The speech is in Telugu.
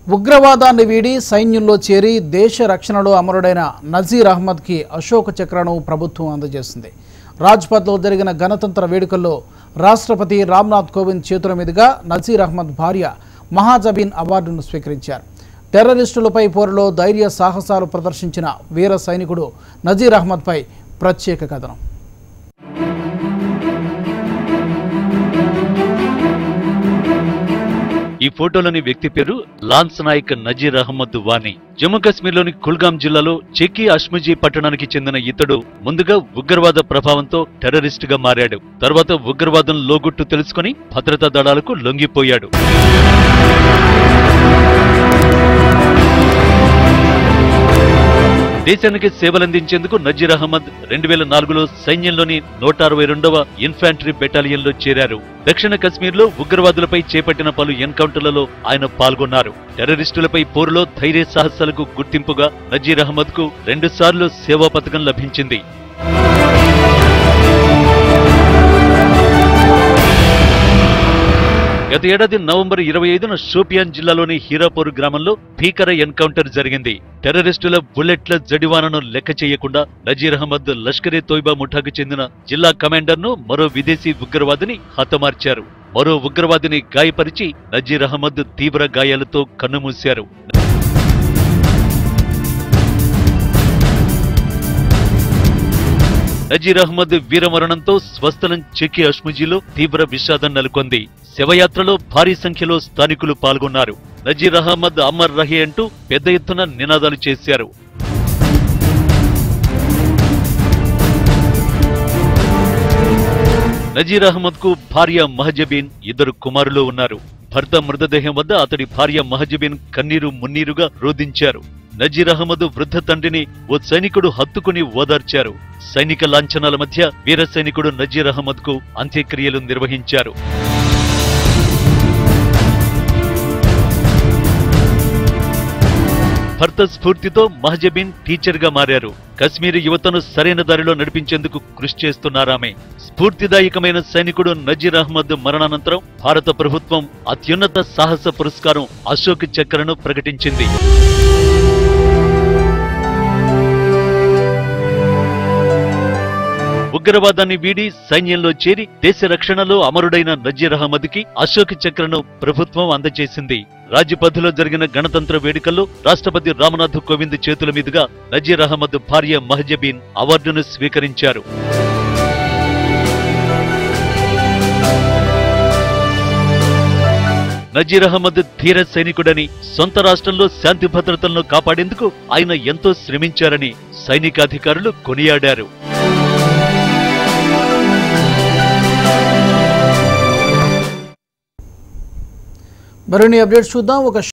ఉగ్రవాదాన్ని వీడి సైన్యంలో చేరి దేశ రక్షణలో అమరుడైన నజీర్ అహ్మద్కి అశోక చక్రను ప్రభుత్వం అందజేసింది రాజ్పథ్లో జరిగిన గణతంత్ర వేడుకల్లో రాష్ట్రపతి రామ్నాథ్ కోవింద్ చేతుల మీదుగా నజీర్ అహ్మద్ భార్య మహాజబీన్ అవార్డును స్వీకరించారు టెర్రరిస్టులపై పోరులో ధైర్య సాహసాలు ప్రదర్శించిన వీర సైనికుడు నజీర్ అహ్మద్పై ప్రత్యేక కథనం ఈ ఫోటోలోని వ్యక్తి పేరు లాన్స్ నాయక్ నజీర్ అహ్మద్ వానీ జమ్మూ కాశ్మీర్లోని కుల్గాం జిల్లాలో చెక్కి అష్ముజీ పట్టణానికి చెందిన ఇతడు ముందుగా ఉగ్రవాద ప్రభావంతో టెర్రరిస్ట్ గా మారాడు తర్వాత ఉగ్రవాదం లోగుట్టు తెలుసుకుని భద్రతా దళాలకు లొంగిపోయాడు దేశానికి సేవలందించేందుకు నజీర్ అహ్మద్ రెండు వేల నాలుగులో సైన్యంలోని నూట అరవై రెండవ ఇన్ఫాంట్రీ బెటాలియన్లో చేరారు దక్షిణ కశ్మీర్లో ఉగ్రవాదులపై చేపట్టిన పలు ఎన్కౌంటర్లలో ఆయన పాల్గొన్నారు టెర్రరిస్టులపై పోరులో ధైర్య సాహసాలకు గుర్తింపుగా నజీర్ అహ్మద్ కు రెండుసార్లు సేవా పథకం లభించింది గత ఏడాది నవంబర్ ఇరవై ఐదున షోపియాన్ జిల్లాలోని హీరాపూర్ గ్రామంలో భీకర ఎన్కౌంటర్ జరిగింది టెర్రరిస్టుల బుల్లెట్ల జడివానను లెక్క చేయకుండా నజీర్ అహ్మద్ లష్కరే తోయిబా ముఠాకు చెందిన జిల్లా కమాండర్ను మరో విదేశీ ఉగ్రవాదిని హతమార్చారు మరో ఉగ్రవాదిని గాయపరిచి నజీర్ అహ్మద్ తీవ్ర గాయాలతో కన్నుమూశారు నజీర్ అహ్మద్ వీరమరణంతో స్వస్థలం చెక్కి అష్ముజీలో తీవ్ర విషాదం నెలకొంది శవయాత్రలో భారీ సంఖ్యలో స్థానికులు పాల్గొన్నారు నజీర్ అహ్మద్ అమర్ రహే అంటూ పెద్ద ఎత్తున నినాదాలు చేశారు నజీర్ అహ్మద్ కు భార్య మహజబీన్ ఇద్దరు కుమారులు ఉన్నారు భర్త మృతదేహం వద్ద అతడి భార్య మహజబీన్ కన్నీరు మున్నీరుగా రోధించారు నజీర్ అహ్మద్ వృద్ధ తండ్రిని ఓ సైనికుడు హత్తుకుని ఓదార్చారు సైనిక లాంఛనాల మధ్య వీర సైనికుడు నజీర్ అహ్మద్ కు అంత్యక్రియలు నిర్వహించారు భర్త స్ఫూర్తితో మహజబీన్ టీచర్ గా మారారు కశ్మీరీ యువతను సరైన దారిలో నడిపించేందుకు కృషి చేస్తున్నారామె స్ఫూర్తిదాయకమైన సైనికుడు నజీర్ అహ్మద్ మరణానంతరం భారత ప్రభుత్వం అత్యున్నత సాహస పురస్కారం అశోక్ చక్రను ప్రకటించింది ఉగ్రవాదాన్ని వీడి సైన్యంలో చేరి దేశ రక్షణలో అమరుడైన నజీర్ అహ్మద్ కి అశోక్ చక్రను ప్రభుత్వం అందజేసింది రాజ్యపథ్లో జరిగిన గణతంత్ర వేడుకల్లో రాష్ట్రపతి రామ్నాథ్ కోవింద్ చేతుల మీదుగా నజీర్ అహ్మద్ భార్య మహజబీన్ అవార్డును స్వీకరించారు నజీర్ అహ్మద్ ధీర సైనికుడని సొంత రాష్ట్రంలో శాంతి భద్రతలను కాపాడేందుకు ఆయన ఎంతో శ్రమించారని సైనికాధికారులు కొనియాడారు మరిన్ని అప్డేట్స్ చూద్దాం ఒక